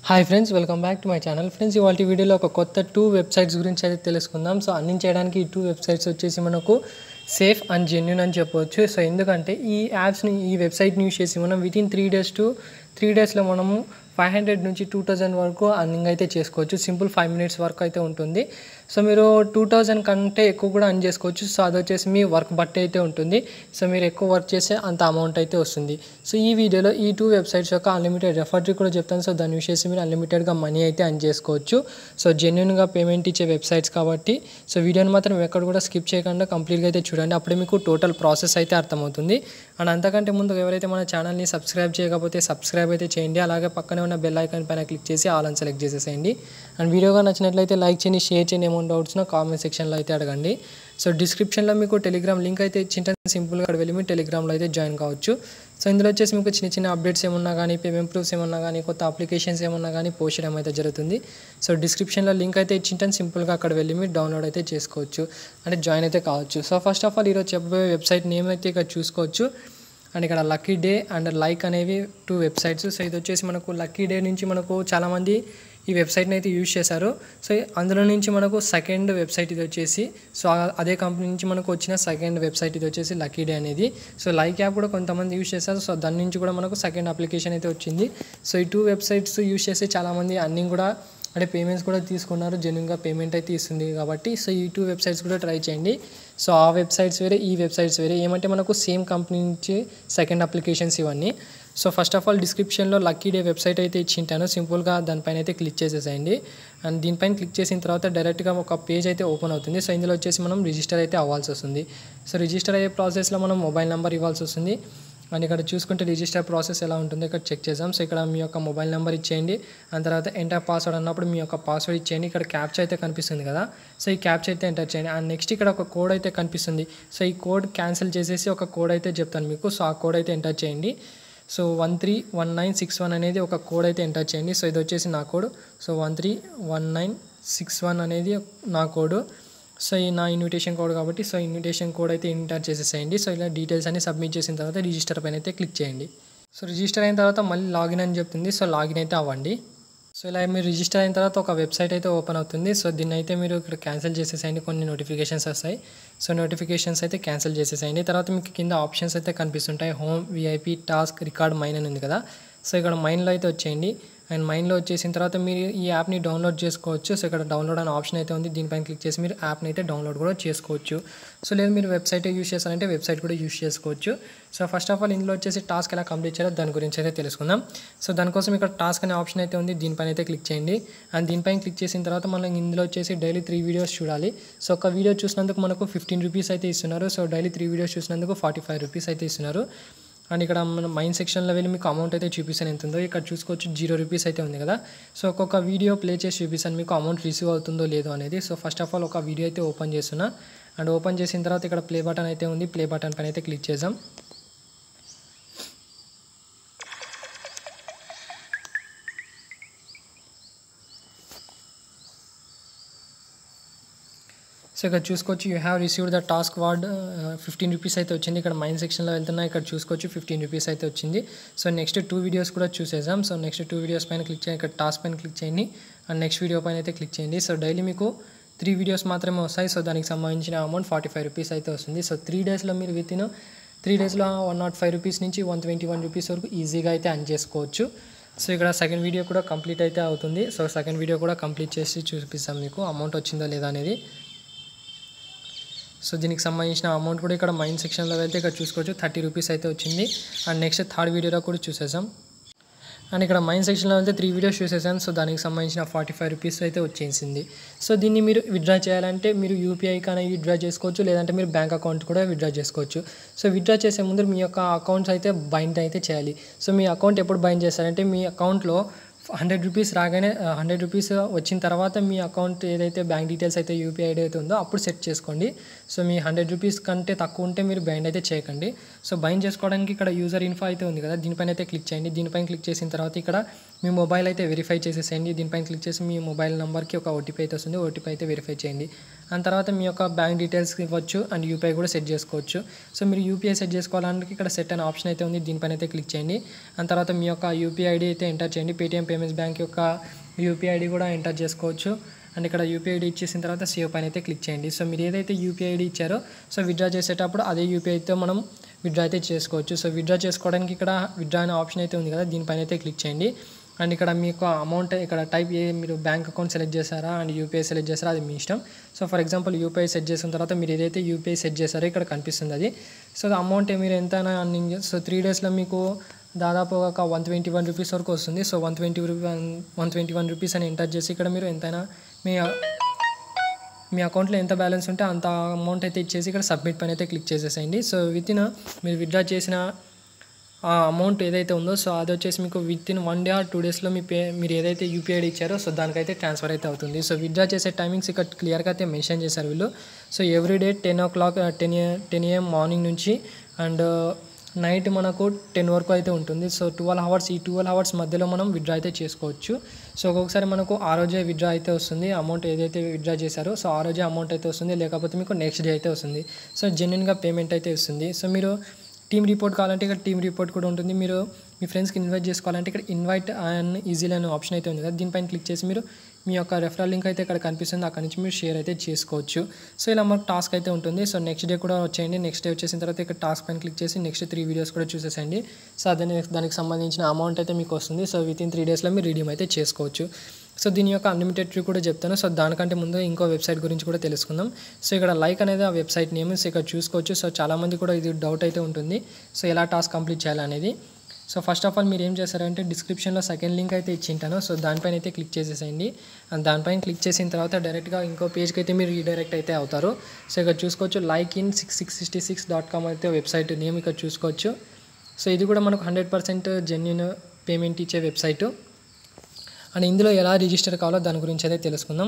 hi friends welcome back to my channel friends ఇవాళ వీడియోలో ఒక కొత్త టూ వెబ్సైట్స్ గురించి అయితే తెలుసుకుందాం సో అన్ని చేయడానికి ఈ టూ వెబ్సైట్స్ వచ్చేసి మనకు సేఫ్ అండ్ జెన్యున్ అని చెప్పవచ్చు సో ఎందుకంటే ఈ యాప్స్ని ఈ వెబ్సైట్ని యూస్ చేసి మనం within three days to three డేస్లో మనము ఫైవ్ హండ్రెడ్ నుంచి టూ థౌజండ్ వరకు అర్నింగ్ అయితే చేసుకోవచ్చు సింపుల్ ఫైవ్ మినిట్స్ వరకు అయితే ఉంటుంది సో మీరు టూ థౌజండ్ కంటే ఎక్కువ కూడా అర్న్ చేసుకోవచ్చు సో అది వచ్చేసి మీ వర్క్ బట్టి అయితే ఉంటుంది సో మీరు ఎక్కువ వర్క్ చేస్తే అంత అమౌంట్ అయితే వస్తుంది సో ఈ వీడియోలో ఈ టూ వెబ్సైట్స్ యొక్క అన్లిమిటెడ్ రెఫర్ కూడా చెప్తాను సో దాన్ని యూస్ చేసి మీరు అన్లిమిటెడ్గా మనీ అయితే అర్న్ చేసుకోవచ్చు సో జెన్యున్గా పేమెంట్ ఇచ్చే వెబ్సైట్స్ కాబట్టి సో వీడియోని మాత్రం ఎక్కడ కూడా స్కిప్ చేయకుండా కంప్లీట్గా అయితే చూడండి అప్పుడే మీకు టోటల్ ప్రాసెస్ అయితే అర్థమవుతుంది అండ్ అంతకంటే ముందు ఎవరైతే మన ఛానల్ని సబ్స్క్రైబ్ చేయకపోతే సబ్స్క్రైబ్ అయితే చేయండి అలాగే పక్కనే ఉన్న బెల్ ఐకాన్ పైన క్లిక్ చేసి ఆల్ అని సెలెక్ట్ చేసేసేయండి అండ్ వీడియోగా నచ్చినట్లయితే లైక్ చేయండి షేర్ చేయండి ఏమైనా డౌట్స్ నా కామెంట్ సెక్షన్లో అయితే అడగండి సో డిస్క్రిప్షన్లో మీకు టెలిగ్రామ్ లింక్ అయితే ఇచ్చింటాను సింపుల్గా అక్కడ వెళ్ళి మీరు టెలిగ్రామ్లో అయితే జాయిన్ కావచ్చు సో ఇందులో వచ్చేసి మీకు చిన్న చిన్న అప్డేట్స్ ఏమన్నా కానీ పేమెంట్ ప్రూఫ్స్ ఏమన్నా కానీ కొత్త అప్లికేషన్స్ ఏమన్నా కానీ పోస్ట్ చేయడం అయితే జరుగుతుంది సో డిస్క్రిప్షన్లో లింక్ అయితే ఇచ్చింటాను సింపుల్గా అక్కడ వెళ్ళి మీరు డౌన్లోడ్ అయితే చేసుకోవచ్చు అంటే జాయిన్ అయితే కావచ్చు సో ఫస్ట్ ఆఫ్ ఆల్ ఈరోజు చెప్పబోయే వెబ్సైట్ నేమ్ అయితే ఇక్కడ చూసుకోవచ్చు అండ్ ఇక్కడ లక్కీ డే అండ్ లైక్ అనేవి టూ వెబ్సైట్స్ సో ఇది వచ్చేసి మనకు లక్కీ డే నుంచి మనకు చాలామంది ఈ వెబ్సైట్ని అయితే యూజ్ చేశారు సో అందులో నుంచి మనకు సెకండ్ వెబ్సైట్ ఇది వచ్చేసి సో అదే కంపెనీ నుంచి మనకు వచ్చిన సెకండ్ వెబ్సైట్ ఇది వచ్చేసి లక్కీ డే అనేది సో లైక్ యాప్ కూడా కొంతమంది యూజ్ చేశారు సో దాని నుంచి కూడా మనకు సెకండ్ అప్లికేషన్ అయితే వచ్చింది సో ఈ టూ వెబ్సైట్స్ యూజ్ చేసి చాలామంది అన్నీ కూడా అంటే పేమెంట్స్ కూడా తీసుకున్నారు జెన్యున్గా పేమెంట్ అయితే ఇస్తుంది కాబట్టి సో ఈ టూ వెబ్సైట్స్ కూడా ట్రై చేయండి సో ఆ వెబ్సైట్స్ వేరే ఈ వెబ్సైట్స్ వేరే ఏమంటే మనకు సేమ్ కంపెనీ నుంచి సెకండ్ అప్లికేషన్స్ ఇవన్నీ సో ఫస్ట్ ఆఫ్ ఆల్ డిస్క్రిప్షన్లో లక్కీ డే వెబ్సైట్ అయితే ఇచ్చింటాను సింపుల్గా దానిపైన అయితే క్లిక్ చేసేసేయండి అండ్ దీనిపైన క్లిక్ చేసిన తర్వాత డైరెక్ట్గా ఒక పేజ్ అయితే ఓపెన్ అవుతుంది సో ఇందులో వచ్చేసి మనం రిజిస్టర్ అయితే అవ్వాల్సి వస్తుంది సో రిజిస్టర్ అయ్యే ప్రాసెస్లో మనం మొబైల్ నెంబర్ ఇవ్వాల్సి వస్తుంది అండ్ ఇక్కడ చూసుకుంటే రిజిస్టర్ ప్రాసెస్ ఎలా ఉంటుందో ఇక్కడ చెక్ చేద్దాం సో ఇక్కడ మీ యొక్క మొబైల్ నెంబర్ ఇచ్చేయండి అండ్ తర్వాత ఎంటర్ పాస్వర్డ్ అన్నప్పుడు మీ యొక్క పాస్వర్డ్ ఇచ్చేయండి ఇక్కడ క్యాప్చర్ అయితే కనిపిస్తుంది కదా సో ఈ క్యాప్చర్ అయితే ఎంటర్ చేయండి అండ్ నెక్స్ట్ ఇక్కడ ఒక కోడ్ అయితే కనిపిస్తుంది సో ఈ కోడ్ క్యాన్సిల్ చేసేసి ఒక కోడ్ అయితే చెప్తాను మీకు సో ఆ కోడ్ అయితే ఎంటర్ చేయండి so one three one nine six one అనేది ఒక కోడ్ అయితే ఎంటర్ చేయండి సో ఇది వచ్చేసి నా code so one three one nine six one అనేది నా కోడ్ సో ఈ నా ఇన్విటేషన్ కోడ్ కాబట్టి సో ఇన్విటేషన్ కోడ్ అయితే ఎంటర్ చేసేసేయండి సో ఇలా డీటెయిల్స్ అన్ని సబ్మిట్ చేసిన తర్వాత రిజిస్టర్ పైన అయితే క్లిక్ చేయండి సో రిజిస్టర్ అయిన తర్వాత మళ్ళీ లాగిన్ అని చెప్తుంది సో లాగిన్ అయితే అవ్వండి సో ఇలా మీరు రిజిస్టర్ అయిన తర్వాత ఒక వెబ్సైట్ అయితే ఓపెన్ అవుతుంది సో దీన్ని అయితే మీరు ఇక్కడ క్యాన్సిల్ చేసేసేయండి కొన్ని నోటిఫికేషన్స్ వస్తాయి సో నోటిఫికేషన్స్ అయితే క్యాన్సిల్ చేసేసేయండి తర్వాత మీకు కింద ఆప్షన్స్ అయితే కనిపిస్తుంటాయి home VIP task record mine అని ఉంది కదా సో ఇక్కడ మైన్లో అయితే వచ్చేయండి అండ్ మైండ్లో వచ్చేసిన తర్వాత మీరు ఈ యాప్ని డౌన్లోడ్ చేసుకోవచ్చు సో ఇక్కడ డౌన్లోడ్ అనే ఆప్షన్ అయితే ఉంది దీనిపైన క్లిక్ చేసి మీరు యాప్ని అయితే డౌన్లోడ్ కూడా చేసుకోవచ్చు సో లేదు మీరు వెబ్సైట్ యూస్ చేస్తారంటే వెబ్సైట్ కూడా యూస్ చేసుకోవచ్చు సో ఫస్ట్ ఆఫ్ ఆల్ ఇందులో వచ్చేసి టాస్క్ ఎలా కంప్లీట్ చేయాలో దాని గురించి అయితే తెలుసుకుందాం సో దానికోసం ఇక్కడ టాస్క్ అనే ఆప్షన్ అయితే ఉంది దీనిపైన అయితే క్లిక్ చేయండి అండ్ దీనిపైన క్లిక్ చేసిన తర్వాత మనం ఇందులో వచ్చేసి డైలీ త్రీ వీడియోస్ చూడాలి సో ఒక వీడియో చూసినందుకు మనకు ఫిఫ్టీన్ రూపీస్ అయితే ఇస్తున్నారు సో డైలీ త్రీ వీడియోస్ చూసినందుకు ఫార్టీ ఫైవ్ రూపీస్ అయితే ఇస్తున్నారు అండ్ ఇక్కడ మన మైన్ సెక్షన్లో వెళ్ళి మీకు అమౌంట్ అయితే చూపిస్తాను ఎంత ఉందో ఇక్కడ చూసుకోవచ్చు జీరో రూపీస్ అయితే ఉంది కదా సో ఒక్కొక్క వీడియో ప్లే చేసి చూపిస్తాను మీకు అమౌంట్ రిసీవ్ అవుతుందో లేదో అనేది సో ఫస్ట్ ఆఫ్ ఆల్ ఒక వీడియో అయితే ఓపెన్ చేస్తున్నా అండ్ ఓపెన్ చేసిన తర్వాత ఇక్కడ ప్లే బటన్ అయితే ఉంది ప్లే బటన్ పైన అయితే క్లిక్ చేద్దాం సో ఇక్కడ చూసుకోవచ్చు you have received the task reward fifteen rupees అయితే వచ్చింది ఇక్కడ మైన్ సెక్షన్లో వెళ్తున్నా ఇక్కడ చూసుకోవచ్చు ఫిఫ్టీన్ రూపీస్ అయితే వచ్చింది సో నెక్స్ట్ టూ వీడియోస్ కూడా చూసేసాం సో నెక్స్ట్ టూ వీడియోస్ పైన క్లిక్ చేయండి ఇక్కడ టాస్క్ పైన క్లిక్ చేయండి అండ్ నెక్స్ట్ వీడియో పైన అయితే క్లిక్ చేయండి సో డైలీ మీకు త్రీ వీడియోస్ మాత్రమే వస్తాయి సో దానికి సంబంధించిన అమౌంట్ ఫార్టీ ఫైవ్ రూపీస్ అయితే వస్తుంది సో త్రీ డేస్లో మీరు విత్ ఇన్ త్రీ డేస్లో వన్ నాట్ ఫైవ్ రూపీస్ నుంచి వన్ ట్వంటీ వన్ రూపీస్ వరకు ఈజీగా అయితే అర్న్ చేసుకోవచ్చు సో ఇక్కడ సెకండ్ వీడియో కూడా కంప్లీట్ అయితే అవుతుంది సో సెకండ్ వీడియో కూడా కంప్లీట్ చేసి చూపిస్తాం మీకు అమౌంట్ వచ్చిందో లేదా అనేది సో దీనికి సంబంధించిన అమౌంట్ కూడా ఇక్కడ మైన్ సెక్షన్లో వెళ్తే ఇక్కడ చూసుకోవచ్చు థర్టీ రూపీస్ అయితే వచ్చింది అండ్ నెక్స్ట్ థర్డ్ వీడియోలో కూడా చూసేసాం అండ్ ఇక్కడ మైన్ సెక్షన్లో వెళ్తే త్రీ వీడియోస్ చూసేసాను సో దానికి సంబంధించిన ఫార్టీ ఫైవ్ రూపీస్ అయితే వచ్చేసింది సో దీన్ని మీరు విత్డ్రా చేయాలంటే మీరు యూపీఐ కానీ విత్డ్రా చేసుకోవచ్చు లేదంటే మీరు బ్యాంక్ అకౌంట్ కూడా విత్డ్రా చేసుకోవచ్చు సో విత్డ్రా చేసే ముందు మీ యొక్క అకౌంట్స్ అయితే బైండ్ అయితే చేయాలి సో మీ అకౌంట్ ఎప్పుడు బైండ్ చేస్తారంటే మీ అకౌంట్లో హండ్రెడ్ రూపీస్ రాగానే హండ్రెడ్ రూపీస్ వచ్చిన తర్వాత మీ అకౌంట్ ఏదైతే బ్యాంక్ డీటెయిల్స్ అయితే యూపీఐ ఐడి అయితే ఉందో అప్పుడు సెట్ చేసుకోండి సో మీ హండ్రెడ్ రూపీస్ కంటే తక్కువ ఉంటే మీరు బైండ్ అయితే చేయకండి సో బైండ్ చేసుకోవడానికి ఇక్కడ యూజర్ ఇన్ఫో అయితే ఉంది కదా దీనిపైన అయితే క్లిక్ చేయండి దీనిపైన క్లిక్ చేసిన తర్వాత ఇక్కడ మీ మొబైల్ అయితే వెరిఫై చేసేసేయండి దీనిపైన క్లిక్ చేసి మీ మొబైల్ నెంబర్కి ఒక ఓటీపీ అయితే వస్తుంది ఓటీపీ అయితే వెరిఫై చేయండి అండ్ తర్వాత మీ యొక్క బ్యాంక్ డీటెయిల్స్ ఇవ్వచ్చు అండ్ యూపీఐ కూడా సెట్ చేసుకోవచ్చు సో మీరు యూపీఐ సెట్ చేసుకోవడానికి ఇక్కడ సెట్ అనే ఆప్షన్ అయితే ఉంది దీనిపైన అయితే క్లిక్ చేయండి అండ్ తర్వాత మీ యొక్క యూపీఐ ఐడి అయితే ఎంటర్ చేయండి పేటీఎం పేమెంట్స్ బ్యాంక్ యొక్క యూపీఐ ఐడి కూడా ఎంటర్ చేసుకోవచ్చు అండ్ ఇక్కడ యూపీఐ ఐడి ఇచ్చేసిన తర్వాత సేవ్ పైన అయితే క్లిక్ చేయండి సో మీరు ఏదైతే యూపీఐ ఐడి ఇచ్చారో సో విత్డ్రా చేసేటప్పుడు అదే యూపీఐతో మనం విత్డ్రా అయితే చేసుకోవచ్చు సో విత్డ్రా చేసుకోవడానికి ఇక్కడ విత్డ్రా అనే ఆప్షన్ అయితే ఉంది కదా దీనిపైన అయితే క్లిక్ చేయండి అండ్ ఇక్కడ మీకు అమౌంట్ ఇక్కడ టైప్ ఏ మీరు బ్యాంక్ అకౌంట్ సెలెక్ట్ చేశారా అండ్ యూపీఐ సెలెక్ట్ చేస్తారా అది మీ ఇష్టం so for example UPI set చేసిన తర్వాత మీరు ఏదైతే యూపీఐ సెట్ చేశారో ఇక్కడ కనిపిస్తుంది అది సో అమౌంట్ మీరు ఎంతైనా అన్ని సో త్రీ డేస్లో మీకు దాదాపు ఒక వన్ ట్వంటీ వన్ రూపీస్ వరకు వస్తుంది so one twenty one twenty one rupees అని ఎంటర్ చేసి ఇక్కడ మీరు ఎంతైనా మీ మీ అకౌంట్లో ఎంత బ్యాలెన్స్ ఉంటే అంత అమౌంట్ అయితే ఇచ్చేసి ఇక్కడ సబ్మిట్ పైన అయితే క్లిక్ చేసేసేయండి సో విత్ ఇన్ మీరు విత్డ్రా చేసిన ఆ అమౌంట్ ఏదైతే ఉందో సో అది వచ్చేసి మీకు within one day or two డేస్లో మీ పే మీరు ఏదైతే యూపీఐ ఇచ్చారో సో దానికైతే ట్రాన్స్ఫర్ అయితే అవుతుంది సో విత్డ్రా చేసే టైమింగ్స్ ఇక్కడ క్లియర్గా అయితే మెన్షన్ చేశారు వీళ్ళు so every day ten o'clock ten a ten AM morning నుంచి అండ్ నైట్ మనకు టెన్ వరకు అయితే ఉంటుంది సో ట్వెల్వ్ అవర్స్ ఈ ట్వెల్వ్ అవర్స్ మధ్యలో మనం విత్డ్రా అయితే చేసుకోవచ్చు సో ఒక్కొక్కసారి మనకు ఆ రోజే విత్డ్రా అయితే వస్తుంది అమౌంట్ ఏదైతే విత్డ్రా చేశారో సో ఆ రోజే అమౌంట్ అయితే వస్తుంది లేకపోతే మీకు నెక్స్ట్ డే అయితే వస్తుంది సో జెన్యున్గా పేమెంట్ అయితే వస్తుంది సో మీరు టీమ్ రిపోర్ట్ కావాలంటే ఇక్కడ టీమ్ రిపోర్ట్ కూడా ఉంటుంది మీరు మీ ఫ్రెండ్స్కి ఇన్వైట్ చేసుకోవాలంటే ఇక్కడ ఇన్వైట్ అండ్ ఈజీలీ అనే ఆప్షన్ అయితే ఉంది కదా దీనిపైన క్లిక్ చేసి మీరు మీ యొక్క రెఫరల్ లింక్ అయితే ఇక్కడ కనిపిస్తుంది అక్కడ నుంచి మీరు షేర్ అయితే చేసుకోవచ్చు సో ఇలా మనకు టాస్క్ అయితే ఉంటుంది సో నెక్స్ట్ డే కూడా వచ్చేయండి నెక్స్ట్ డే వచ్చేసిన తర్వాత ఇక్కడ టాస్క్ పైన క్లిక్ చేసి నెక్స్ట్ త్రీ వీడియోస్ కూడా చూసేసండి సో అదే దానికి సంబంధించిన అమౌంట్ అయితే మీకు వస్తుంది సో విత్ ఇన్ త్రీ డేస్లో మీరు రిడీమ్ అయితే చేసుకోవచ్చు సో దీని యొక్క అన్లిమిటెడ్ ట్రీ కూడా చెప్తాను సో దానికంటే ముందు ఇంకో వెబ్సైట్ గురించి కూడా తెలుసుకుందాం సో ఇక్కడ లైక్ అనేది ఆ వెబ్సైట్ నేమ్ సో ఇక్కడ చూసుకోవచ్చు సో చాలామంది కూడా ఇది డౌట్ అయితే ఉంటుంది సో ఎలా టాస్క్ కంప్లీట్ చేయాలనేది సో ఫస్ట్ ఆఫ్ ఆల్ మీరు ఏం చేస్తారంటే డిస్క్రిప్షన్లో సెకండ్ లింక్ అయితే ఇచ్చింటాను సో దానిపైన అయితే క్లిక్ చేసేసేయండి అండ్ దానిపైన క్లిక్ చేసిన తర్వాత డైరెక్ట్గా ఇంకో పేజ్కి అయితే మీరు రీడైరెక్ట్ అయితే అవుతారు సో ఇక్కడ చూసుకోవచ్చు like in six six sixty six dot com అయితే వెబ్సైట్ నేమ్ ఇక్కడ చూసుకోవచ్చు సో ఇది కూడా మనకు హండ్రెడ్ పర్సెంట్ జెన్యున్ పేమెంట్ ఇచ్చే వెబ్సైటు అండ్ ఇందులో ఎలా రిజిస్టర్ కావాలో దాని గురించి అయితే తెలుసుకుందాం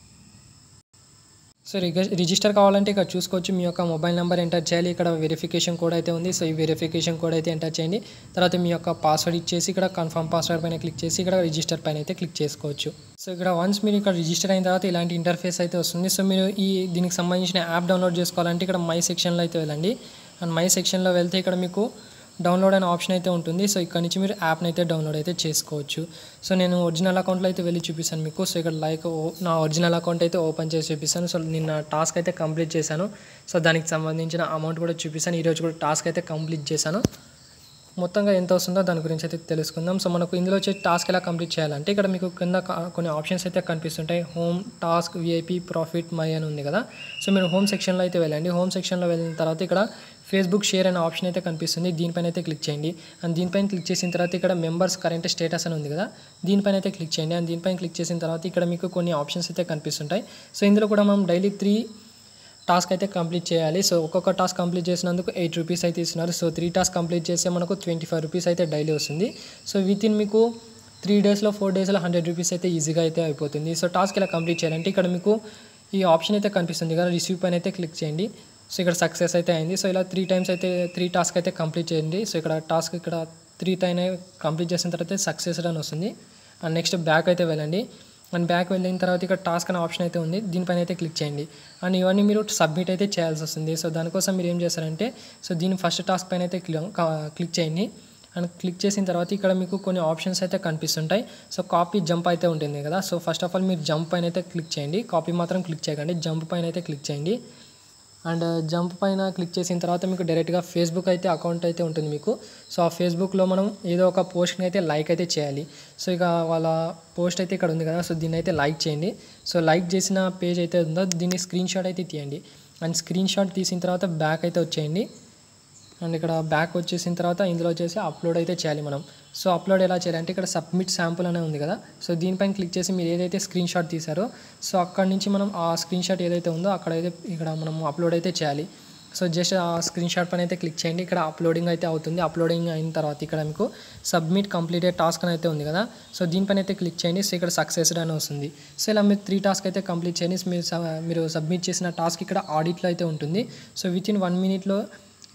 సో రిజిస్టర్ కావాలంటే ఇక్కడ చూసుకోవచ్చు మీ యొక్క మొబైల్ నెంబర్ ఎంటర్ చేయాలి ఇక్కడ వెరిఫికేషన్ కోడ్ అయితే ఉంది సో ఈ వెరిఫికేషన్ కోడ్ అయితే ఎంటర్ చేయండి తర్వాత మీ యొక్క పాస్వర్డ్ ఇచ్చేసి ఇక్కడ కన్ఫర్మ్ పాస్వర్డ్ పైన క్లిక్ చేసి ఇక్కడ రిజిస్టర్ పైన అయితే క్లిక్ చేసుకోవచ్చు సో ఇక్కడ వన్స్ మీరు ఇక్కడ రిజిస్టర్ అయిన తర్వాత ఇలాంటి ఇంటర్ఫేస్ అయితే వస్తుంది సో మీరు ఈ దీనికి సంబంధించిన యాప్ డౌన్లోడ్ చేసుకోవాలంటే ఇక్కడ మై సెక్షన్లో అయితే వెళ్ళండి అండ్ మై సెక్షన్లో వెళ్తే ఇక్కడ మీకు డౌన్లోడ్ అనే ఆప్షన్ అయితే ఉంటుంది సో ఇక్కడ నుంచి మీరు యాప్ని అయితే డౌన్లోడ్ అయితే చేసుకోవచ్చు సో నేను ఒరిజినల్ అకౌంట్లో అయితే వెళ్ళి చూపిస్తాను మీకు సో ఇక్కడ లైక్ నా ఒరిజినల్ అకౌంట్ అయితే ఓపెన్ చేసి చూపిస్తాను సో నిన్న టాస్క్ అయితే కంప్లీట్ చేశాను సో దానికి సంబంధించిన అమౌంట్ కూడా చూపిస్తాను ఈరోజు కూడా టాస్క్ అయితే కంప్లీట్ చేశాను మొత్తంగా ఎంత వస్తుందో దాని గురించి అయితే తెలుసుకుందాం సో మనకు ఇందులో వచ్చే టాస్క్ ఎలా కంప్లీట్ చేయాలంటే ఇక్కడ మీకు కింద కొన్ని ఆప్షన్స్ అయితే కనిపిస్తుంటాయి home task VIP profit my అని ఉంది కదా సో మీరు హోమ్ సెక్షన్లో అయితే వెళ్ళండి హోమ్ సెక్షన్లో వెళ్ళిన తర్వాత ఇక్కడ ఫేస్బుక్ షేర్ అనే ఆప్షన్ అయితే కనిపిస్తుంది దీనిపైన అయితే క్లిక్ చేయండి అండ్ దీనిపైన క్లిక్ చేసిన తర్వాత ఇక్కడ మెంబర్స్ కరెంట్ స్టేటస్ అని ఉంది కదా దీనిపైన అయితే క్లిక్ చేయండి అండ్ దీనిపైన క్లిక్ చేసిన తర్వాత ఇక్కడ మీకు కొన్ని ఆప్షన్స్ అయితే కనిపిస్తుంటాయి సో ఇందులో కూడా మనం డైలీ త్రీ టాస్క్ అయితే కంప్లీట్ చేయాలి సో ఒక్కొక్క టాస్క్ కంప్లీట్ చేసినందుకు ఎయిట్ రూపీస్ అయితే ఇస్తున్నారు సో త్రీ టాస్క్ కంప్లీట్ చేస్తే మనకు ట్వంటీ ఫైవ్ రూపీస్ అయితే డైలీ వస్తుంది సో విత్ ఇన్ మీకు త్రీ డేస్లో ఫోర్ డేస్లో హండ్రెడ్ రూపీస్ అయితే ఈజీగా అయితే అయిపోతుంది సో టాస్క్ ఇలా కంప్లీట్ చేయాలంటే ఇక్కడ మీకు ఈ ఆప్షన్ అయితే కనిపిస్తుంది కదా రిసీవ్ పైన అయితే క్లిక్ చేయండి సో ఇక్కడ సక్సెస్ అయితే అయింది సో ఇలా త్రీ టైమ్స్ అయితే త్రీ టాస్క్ అయితే కంప్లీట్ చేయండి సో ఇక్కడ టాస్క్ ఇక్కడ త్రీ టైం కంప్లీట్ చేసిన తర్వాత సక్సెస్ అని వస్తుంది అండ్ నెక్స్ట్ బ్యాక్ అయితే వెళ్ళండి అండ్ బ్యాక్ వెళ్ళిన తర్వాత ఇక్కడ టాస్క్ అనే ఆప్షన్ అయితే ఉంది దీనిపైన అయితే క్లిక్ చేయండి అండ్ ఇవన్నీ మీరు సబ్మిట్ అయితే చేయాల్సి వస్తుంది సో దానికోసం మీరు ఏం చేస్తారంటే సో దీని ఫస్ట్ టాస్క్ పైన అయితే క్లిక్ చేయండి అండ్ క్లిక్ చేసిన తర్వాత ఇక్కడ మీకు కొన్ని ఆప్షన్స్ అయితే కనిపిస్తుంటాయి సో కాపీ జంప్ అయితే ఉంటుంది కదా సో ఫస్ట్ ఆఫ్ ఆల్ మీరు జంప్ పైన అయితే క్లిక్ చేయండి కాపీ మాత్రం క్లిక్ చేయకండి జంప్ పైన అయితే క్లిక్ చేయండి అండ్ జంప్ పైన క్లిక్ చేసిన తర్వాత మీకు డైరెక్ట్గా ఫేస్బుక్ అయితే అకౌంట్ అయితే ఉంటుంది మీకు సో ఆ ఫేస్బుక్లో మనం ఏదో ఒక పోస్ట్ని అయితే లైక్ అయితే చేయాలి సో ఇక వాళ్ళ పోస్ట్ అయితే ఇక్కడ ఉంది కదా సో దీన్ని అయితే లైక్ చేయండి సో లైక్ చేసిన పేజ్ అయితే ఉందో దీన్ని స్క్రీన్ షాట్ అయితే తీయండి అండ్ స్క్రీన్ షాట్ తీసిన తర్వాత బ్యాక్ అయితే వచ్చేయండి అండ్ ఇక్కడ బ్యాక్ వచ్చేసిన తర్వాత ఇందులో వచ్చేసి అప్లోడ్ అయితే చేయాలి మనం సో అప్లోడ్ ఎలా చేయాలంటే ఇక్కడ సబ్మిట్ శాంపుల్ అనే ఉంది కదా సో దీనిపైన క్లిక్ చేసి మీరు ఏదైతే స్క్రీన్ షాట్ తీసారో సో అక్కడ నుంచి మనం ఆ స్క్రీన్ షాట్ ఏదైతే ఉందో అక్కడ అయితే ఇక్కడ మనం అప్లోడ్ అయితే చేయాలి సో జస్ట్ ఆ స్క్రీన్ షాట్ పైన అయితే క్లిక్ చేయండి ఇక్కడ అప్లోడింగ్ అయితే అవుతుంది అప్లోడింగ్ అయిన తర్వాత ఇక్కడ మీకు సబ్మిట్ కంప్లీటెడ్ టాస్క్ అని అయితే ఉంది కదా సో దీనిపైన అయితే క్లిక్ చేయండి సో ఇక్కడ సక్సెస్డ్ అని వస్తుంది సో ఇలా మీరు త్రీ టాస్క్ అయితే కంప్లీట్ చేయండి మీరు మీరు సబ్మిట్ చేసిన టాస్క్ ఇక్కడ ఆడిట్లో అయితే ఉంటుంది సో విత్ ఇన్ వన్ మినిట్లో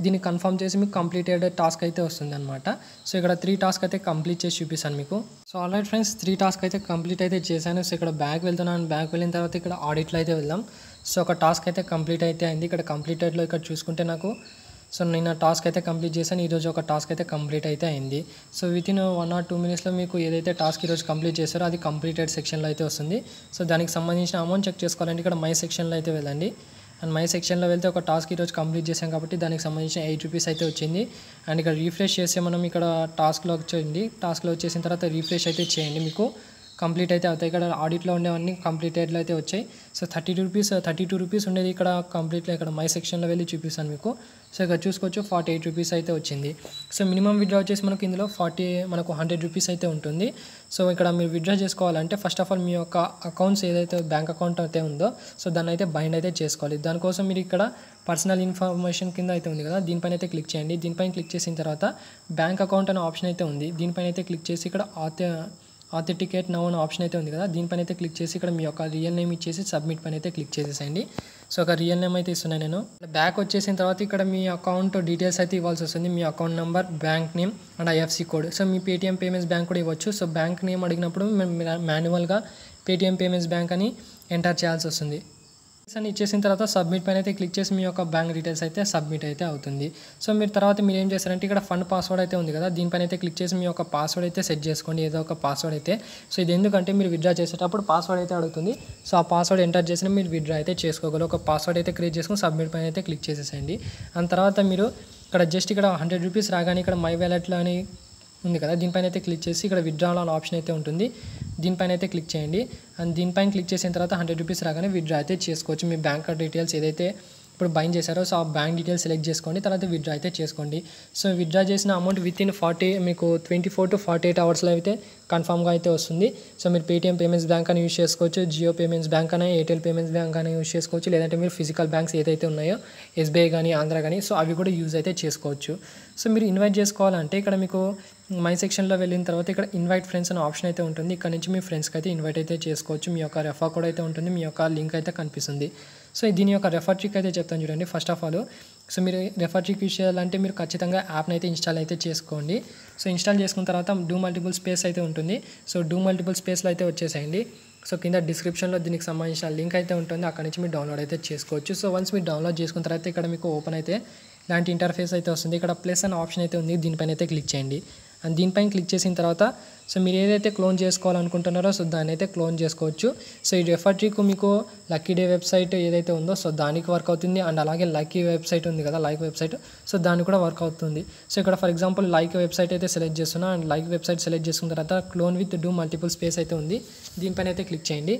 దీన్ని కన్ఫర్మ్ చేసి మీకు కంప్లీటెడ్ టాస్క్ అయితే వస్తుంది అనమాట సో ఇక్కడ త్రీ టాస్క్ అయితే కంప్లీట్ చేసి చూపిస్తాను మీకు so alright friends three task అయితే కంప్లీట్ అయితే చేశాను సో ఇక్కడ బ్యాక్ వెళ్తున్నాను బ్యాక్ వెళ్ళిన తర్వాత ఇక్కడ ఆడిట్లో అయితే వెళ్దాం సో ఒక టాస్క్ అయితే కంప్లీట్ అయితే అయింది ఇక్కడ కంప్లీటెడ్లో ఇక్కడ చూసుకుంటే నాకు సో నిన్న టాస్క్ అయితే కంప్లీట్ చేశాను ఈరోజు ఒక టాస్క్ అయితే కంప్లీట్ అయితే అయింది so within one or two మినిట్స్లో మీకు ఏదైతే టాస్క్ ఈరోజు కంప్లీట్ చేశారో అది కంప్లీటెడ్ సెక్షన్లో అయితే వస్తుంది సో దానికి సంబంధించిన అమౌంట్ చెక్ చేసుకోవాలంటే ఇక్కడ మై సెక్షన్లో అయితే వెళ్ళండి అండ్ మై సెక్షన్లో వెళ్తే ఒక టాస్క్ ఈరోజు కంప్లీట్ చేసాం కాబట్టి దానికి సంబంధించిన ఎయిట్ రూపీస్ అయితే వచ్చింది అండ్ ఇక్కడ రీఫ్రెష్ చేస్తే మనం ఇక్కడ టాస్క్లో వచ్చేయండి టాస్క్లో వచ్చేసిన తర్వాత రీఫ్రెష్ అయితే చేయండి మీకు కంప్లీట్ అయితే అవుతాయి ఇక్కడ ఆడిట్లో ఉండేవన్నీ కంప్లీటెడ్లో అయితే వచ్చాయి so thirty two rupees thirty two rupees ఉండేది ఇక్కడ కంప్లీట్లో ఇక్కడ మై సెక్షన్లో వెళ్ళి చూపిస్తాను మీకు సో ఇక్కడ చూసుకోవచ్చు ఫార్టీ ఎయిట్ రూపీస్ అయితే వచ్చింది సో మినిమం విత్డ్రా వచ్చేసి మనకు ఇందులో ఫార్టీ మనకు హండ్రెడ్ రూపీస్ అయితే ఉంటుంది సో ఇక్కడ మీరు విత్డ్రా చేసుకోవాలంటే ఫస్ట్ ఆఫ్ ఆల్ మీ యొక్క అకౌంట్స్ ఏదైతే బ్యాంక్ అకౌంట్ అయితే ఉందో సో దాన్ని అయితే బైండ్ అయితే చేసుకోవాలి దానికోసం మీరు ఇక్కడ పర్సనల్ ఇన్ఫర్మేషన్ కింద అయితే ఉంది కదా దీనిపైన అయితే క్లిక్ చేయండి దీనిపైన క్లిక్ చేసిన తర్వాత బ్యాంక్ అకౌంట్ అనే ఆప్షన్ అయితే ఉంది దీనిపైన అయితే క్లిక్ చేసి ఇక్కడ ఆథె ఆథెంటికేట్ నవ్ అనే ఆప్షన్ అయితే ఉంది కదా దీనిపైన అయితే క్లిక్ చేసి ఇక్కడ మీ యొక్క రియల్ నేమ్ ఇచ్చేసి సబ్మిట్ పైన అయితే క్లిక్ చేసేసేయండి సో ఒక రియల్ నేమ్ అయితే ఇస్తున్నాను నేను బ్యాక్ వచ్చేసిన తర్వాత ఇక్కడ మీ అకౌంట్ డీటెయిల్స్ అయితే ఇవ్వాల్సి వస్తుంది మీ account number bank name and IFSC code so మీ పేటీఎం పేమెంట్స్ బ్యాంక్ కూడా ఇవ్వచ్చు సో బ్యాంక్ నేమ్ అడిగినప్పుడు మాన్యువల్గా పేటీఎం పేమెంట్స్ బ్యాంక్ అని ఎంటర్ చేయాల్సి వస్తుంది అని ఇచ్చేసిన తర్వాత సబ్మిట్ పైన అయితే క్లిక్ చేసి మీ యొక్క బ్యాంక్ డీటెయిల్స్ అయితే సబ్మిట్ అయితే అవుతుంది సో మీరు తర్వాత మీరు ఏం చేస్తారంటే ఇక్కడ ఫండ్ పాస్వర్డ్ అయితే ఉంది కదా దీనిపైన అయితే క్లిక్ చేసి మీ యొక్క పాస్వర్డ్ అయితే సెట్ చేసుకోండి ఏదో ఒక పాస్వర్డ్ అయితే సో ఇది ఎందుకంటే మీరు విత్డ్రా చేసేటప్పుడు పాస్వర్డ్ అయితే అడుగుతుంది సో ఆ పాస్వర్డ్ ఎంటర్ చేసిన మీరు విత్డ్రా అయితే చేసుకోగలరు ఒక పాస్వర్డ్ అయితే క్రియేట్ చేసుకుని సబ్మిట్ పైన అయితే క్లిక్ చేసేసేయండి అండ్ తర్వాత మీరు ఇక్కడ జస్ట్ ఇక్కడ హండ్రెడ్ రూపీస్ రాగానే ఇక్కడ మై వ్యాలెట్లో అని ఉంది కదా దీనిపైన అయితే క్లిక్ చేసి ఇక్కడ విత్డ్రాల్ అనే ఆప్షన్ అయితే ఉంటుంది దీనిపైన అయితే క్లిక్ చేయండి అండ్ దీనిపైన క్లిక్ చేసిన తర్వాత హండ్రెడ్ రూపీస్ రాగానే విత్డ్రా అయితే చేసుకోవచ్చు మీ బ్యాంక్ డీటెయిల్స్ ఏదైతే ఇప్పుడు బైండ్ చేశారో సో ఆ బ్యాంక్ డీటెయిల్స్ సెలెక్ట్ చేసుకోండి తర్వాత విత్డ్రా అయితే చేసుకోండి సో విత్డ్రా చేసిన అమౌంట్ విత్ ఇన్ ఫార్టీ మీకు twenty four to forty eight అవర్స్లో అయితే కన్ఫామ్గా అయితే వస్తుంది సో మీరు పేటీఎం పేమెంట్స్ బ్యాంక్ అని యూస్ చేసుకోవచ్చు జియో పేమెంట్స్ బ్యాంక్ అని ఎయిర్టెల్ పేమెంట్స్ బ్యాంక్ అని యూస్ చేసుకోవచ్చు లేదంటే మీరు ఫిజికల్ బ్యాంక్స్ ఏదైతే ఉన్నాయో ఎస్బీఐ కానీ ఆంధ్ర కానీ సో అవి కూడా యూజ్ అయితే చేసుకోవచ్చు సో మీరు ఇన్వైట్ చేసుకోవాలంటే ఇక్కడ మీకు మై సెక్షన్లో వెళ్ళిన తర్వాత ఇక్కడ ఇన్వైట్ ఫ్రెండ్స్ అనే ఆప్షన్ అయితే ఉంటుంది ఇక్కడ నుంచి మీ ఫ్రెండ్స్కి అయితే ఇన్వైట్ అయితే చేసుకోవచ్చు మీ యొక్క రెఫర్ కోడ్ అయితే ఉంటుంది మీ యొక్క లింక్ అయితే కనిపిస్తుంది సో దీని యొక్క రెఫర్ ట్రిక్ అయితే చెప్తాను చూడండి ఫస్ట్ ఆఫ్ ఆల్ సో మీరు రెఫర్ ట్రిక్ యూస్ చేయాలంటే మీరు ఖచ్చితంగా యాప్ని అయితే ఇన్స్టాల్ అయితే చేసుకోండి సో ఇన్స్టాల్ చేసుకున్న తర్వాత డూ మల్టిపుల్ స్పేస్ అయితే ఉంటుంది సో డూ మల్టిపుల్ స్పేస్లో అయితే వచ్చేసేయండి సో కింద డిస్క్రిప్షన్లో దీనికి సంబంధించిన లింక్ అయితే ఉంటుంది అక్కడ నుంచి మీరు డౌన్లోడ్ అయితే చేసుకోవచ్చు సో వన్స్ మీరు డౌన్లోడ్ చేసుకున్న తర్వాత ఇక్కడ మీకు ఓపెన్ అయితే ఇలాంటి ఇంటర్ఫేస్ అయితే వస్తుంది ఇక్కడ ప్లస్ అనే ఆప్షన్ అయితే ఉంది దీనిపైన అయితే క్లిక్ చేయండి అండ్ దీనిపైన క్లిక్ చేసిన తర్వాత సో మీరు ఏదైతే క్లోన్ చేసుకోవాలనుకుంటున్నారో సో దాన్ని అయితే క్లోన్ చేసుకోవచ్చు సో ఈ రెఫర్ ట్రిక్ మీకు లక్కీ డే వెబ్సైట్ ఏదైతే ఉందో సో దానికి వర్క్ అవుతుంది అండ్ అలాగే లక్కీ వెబ్సైట్ ఉంది కదా లైక్ వెబ్సైట్ సో దానికి కూడా వర్క్ అవుతుంది సో ఇక్కడ ఫర్ ఎగ్జాంపుల్ లైక్ వెబ్సైట్ అయితే సెలెక్ట్ చేస్తున్నా అండ్ లైక్ వెబ్సైట్ సెలెక్ట్ చేసుకున్న తర్వాత clone with do multiple space అయితే ఉంది దీనిపైన అయితే క్లిక్ చేయండి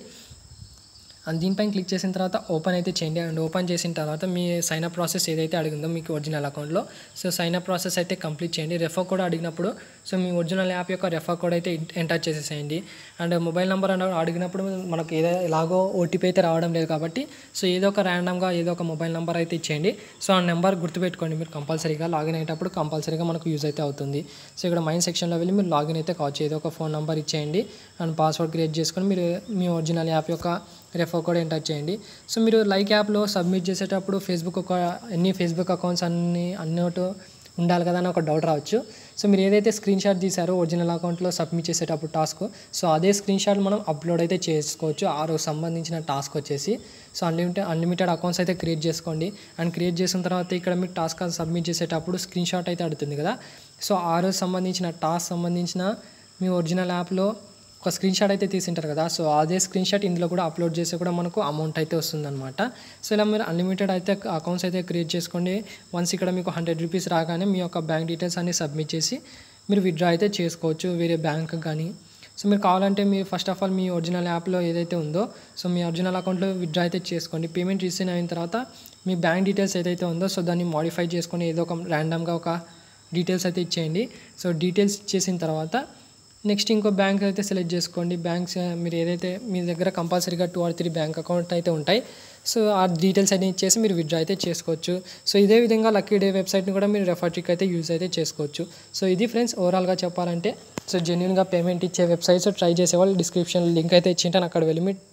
అండ్ దీనిపైన క్లిక్ చేసిన తర్వాత ఓపెన్ అయితే చేయండి అండ్ ఓపెన్ చేసిన తర్వాత మీ సైన్ అప్ ప్రాసెస్ ఏదైతే అడిగిందో మీకు ఒరిజినల్ అకౌంట్లో సో సైన్ అప్ ప్రాసెస్ అయితే కంప్లీట్ చేయండి రెఫర్ కోడ్ అడిగినప్పుడు సో మీ ఒరిజినల్ యాప్ యొక్క రెఫర్ కోడ్ అయితే ఎంటర్ చేసేసేయండి అండ్ మొబైల్ నెంబర్ అన్న అడిగినప్పుడు మనకు ఏదో ఎలాగో ఓటీపీ అయితే రావడం లేదు కాబట్టి సో ఏదో ఒక ర్యాండమ్గా ఏదో ఒక మొబైల్ నెంబర్ అయితే ఇచ్చేయండి సో ఆ నెంబర్ గుర్తుపెట్టుకోండి మీరు కంపల్సరీగా లాగిన్ అయ్యేటప్పుడు కంపల్సరీగా మనకు యూజ్ అయితే అవుతుంది సో ఇక్కడ మైన్ సెక్షన్లో వెళ్ళి మీరు లాగిన్ అయితే కావచ్చు ఏదో ఒక ఫోన్ నెంబర్ ఇచ్చేయండి అండ్ పాస్వర్డ్ క్రియేట్ చేసుకొని మీరు మీ ఒరిజినల్ యాప్ యొక్క రెఫర్ కోడ్ ఎంటర్ చేయండి సో మీరు లైక్ యాప్లో సబ్మిట్ చేసేటప్పుడు ఫేస్బుక్ ఒక ఎన్ని ఫేస్బుక్ అకౌంట్స్ అన్ని అన్నట్టు ఉండాలి కదా అని ఒక డౌట్ రావచ్చు సో మీరు ఏదైతే స్క్రీన్ షాట్ తీసారో ఒరిజినల్ అకౌంట్లో సబ్మిట్ చేసేటప్పుడు టాస్క్ సో అదే స్క్రీన్ షాట్ మనం అప్లోడ్ అయితే చేసుకోవచ్చు ఆ రోజు సంబంధించిన టాస్క్ వచ్చేసి సో అన్లిమిటెడ్ అన్లిమిటెడ్ అకౌంట్స్ అయితే క్రియేట్ చేసుకోండి అండ్ క్రియేట్ చేసిన తర్వాత ఇక్కడ మీరు టాస్క్ సబ్మిట్ చేసేటప్పుడు స్క్రీన్ షాట్ అయితే అడుగుతుంది కదా సో ఆ రోజు సంబంధించిన టాస్క్ సంబంధించిన మీ ఒరిజినల్ యాప్లో ఒక స్క్రీన్ షాట్ అయితే తీసింటారు కదా సో అదే స్క్రీన్ షాట్ ఇందులో కూడా అప్లోడ్ చేస్తే కూడా మనకు అమౌంట్ అయితే వస్తుందన్నమాట సో ఇలా మీరు అన్లిమిటెడ్ అయితే అకౌంట్స్ అయితే క్రియేట్ చేసుకోండి వన్స్ ఇక్కడ మీకు హండ్రెడ్ రూపీస్ రాగానే మీ యొక్క బ్యాంక్ డీటెయిల్స్ అన్ని సబ్మిట్ చేసి మీరు విత్డ్రా అయితే చేసుకోవచ్చు వేరే బ్యాంక్ కానీ సో మీరు కావాలంటే మీరు ఫస్ట్ ఆఫ్ ఆల్ మీ ఒరిజినల్ యాప్లో ఏదైతే ఉందో సో మీ ఒరిజినల్ అకౌంట్లో విత్డ్రా అయితే చేసుకోండి పేమెంట్ రిసీవ్ అయిన తర్వాత మీ బ్యాంక్ డీటెయిల్స్ ఏదైతే ఉందో సో దాన్ని మాడిఫై చేసుకొని ఏదో ఒక ర్యాండమ్గా ఒక డీటెయిల్స్ అయితే ఇచ్చేయండి సో డీటెయిల్స్ ఇచ్చేసిన తర్వాత నెక్స్ట్ ఇంకో బ్యాంక్ అయితే సెలెక్ట్ చేసుకోండి బ్యాంక్స్ మీరు ఏదైతే మీ దగ్గర కంపల్సరీగా two or three bank account అయితే ఉంటాయి సో ఆ డీటెయిల్స్ అన్ని ఇచ్చేసి మీరు విత్డ్రా అయితే చేసుకోవచ్చు సో ఇదే విధంగా లక్కీ డే వెబ్సైట్ని కూడా మీరు రెఫర్ ట్రిక్ అయితే యూజ్ అయితే చేసుకోవచ్చు సో ఇది ఫ్రెండ్స్ ఓవరాల్గా చెప్పాలంటే సో జెన్యున్గా పేమెంట్ ఇచ్చే వెబ్సైట్స్ ట్రై చేసేవాళ్ళు డిస్క్రిప్షన్ లింక్ అయితే ఇచ్చింటాను అక్కడ వెళ్ళి మీరు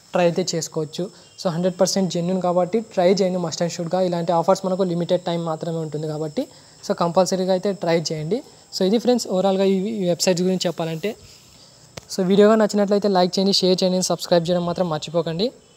ట్రై అయితే చేసుకోవచ్చు సో హండ్రెడ్ పర్సెంట్ జెన్యున్ కాబట్టి ట్రై చేయండి మస్ట్ అండ్ షుడ్గా ఇలాంటి ఆఫర్స్ మనకు లిమిటెడ్ టైం మాత్రమే ఉంటుంది కాబట్టి సో కంపల్సరీగా అయితే ట్రై చేయండి సో ఇది ఫ్రెండ్స్ ఓవరాల్గా ఈ వెబ్సైట్స్ గురించి చెప్పాలంటే సో వీడియోగా నచ్చినట్లయితే లైక్ చేయండి షేర్ చేయండి సబ్స్క్రైబ్ చేయడం మాత్రం మర్చిపోకండి